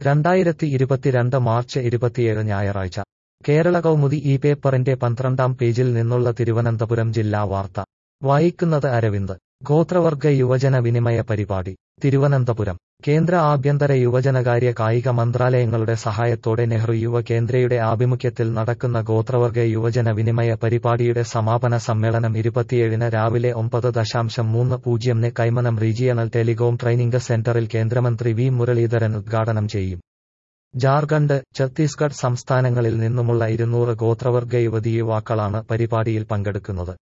രണ്ടായിരത്തി ഇരുപത്തിരണ്ട് മാർച്ച് ഇരുപത്തിയേഴ് ഞായറാഴ്ച കേരള കൗമുദി ഈ പേപ്പറിന്റെ പന്ത്രണ്ടാം പേജിൽ നിന്നുള്ള തിരുവനന്തപുരം ജില്ലാ വാർത്ത വായിക്കുന്നത് അരവിന്ദ് ഗോത്രവർഗ യുവജന വിനിമയ പരിപാടി തിരുവനന്തപുരം കേന്ദ്ര ആഭ്യന്തര യുവജനകാര്യ കായിക മന്ത്രാലയങ്ങളുടെ സഹായത്തോടെ നെഹ്റു യുവ കേന്ദ്രയുടെ ആഭിമുഖ്യത്തിൽ നടക്കുന്ന ഗോത്രവർഗ യുവജന വിനിമയ പരിപാടിയുടെ സമാപന സമ്മേളനം ഇരുപത്തിയേഴിന് രാവിലെ ഒമ്പത് ദശാംശം മൂന്ന് പൂജ്യംന് കൈമനം റീജിയണൽ ടെലികോം ട്രെയിനിംഗ് സെന്ററിൽ കേന്ദ്രമന്ത്രി വി മുരളീധരൻ ഉദ്ഘാടനം ചെയ്യും ജാർഖണ്ഡ് ഛത്തീസ്ഗഡ് സംസ്ഥാനങ്ങളിൽ നിന്നുമുള്ള ഇരുന്നൂറ് ഗോത്രവർഗ യുവതി യുവാക്കളാണ് പരിപാടിയിൽ പങ്കെടുക്കുന്നത്